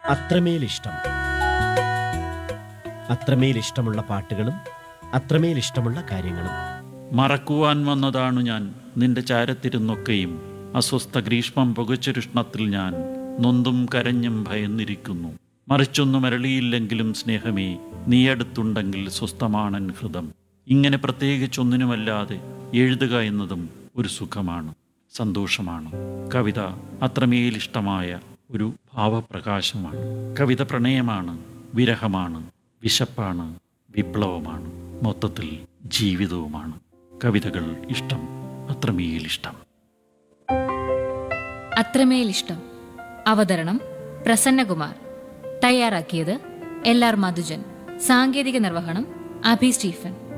അത്രമേൽ ഇഷ്ടം അത്രമേൽ ഇഷ്ടമുള്ള പാട്ടുകളും അത്രമേൽ ഇഷ്ടമുള്ള കാര്യങ്ങളും മറക്കുവാൻ വന്നതാണു ഞാൻ നിന്റെ ചാരത്തിരുന്നൊക്കെയും അസ്വസ്ഥ ഗ്രീഷ്മം പുകച്ചുരുഷ്ണത്തിൽ ഞാൻ നൊന്തും കരഞ്ഞും ഭയന്നിരിക്കുന്നു മറിച്ചൊന്നും അരളിയില്ലെങ്കിലും സ്നേഹമേ നീ അടുത്തുണ്ടെങ്കിൽ സ്വസ്ഥമാണൻ ഹൃദം ഇങ്ങനെ പ്രത്യേകിച്ചൊന്നിനുമല്ലാതെ എഴുതുക എന്നതും ഒരു സുഖമാണ് സന്തോഷമാണ് കവിത അത്രമേൽ ഇഷ്ടമായ ഒരു ഭാവപ്രകാശമാണ് കവിത പ്രണയമാണ് വിരഹമാണ് വിശപ്പാണ് വിപ്ലവമാണ് മൊത്തത്തിൽ ജീവിതവുമാണ് കവിതകൾ ഇഷ്ടം അത്രമേൽ ഇഷ്ടം അത്രമേൽ ഇഷ്ടം അവതരണം പ്രസന്നകുമാർ തയ്യാറാക്കിയത് എൽ ആർ മധുജൻ സാങ്കേതിക നിർവഹണം അഭി സ്റ്റീഫൻ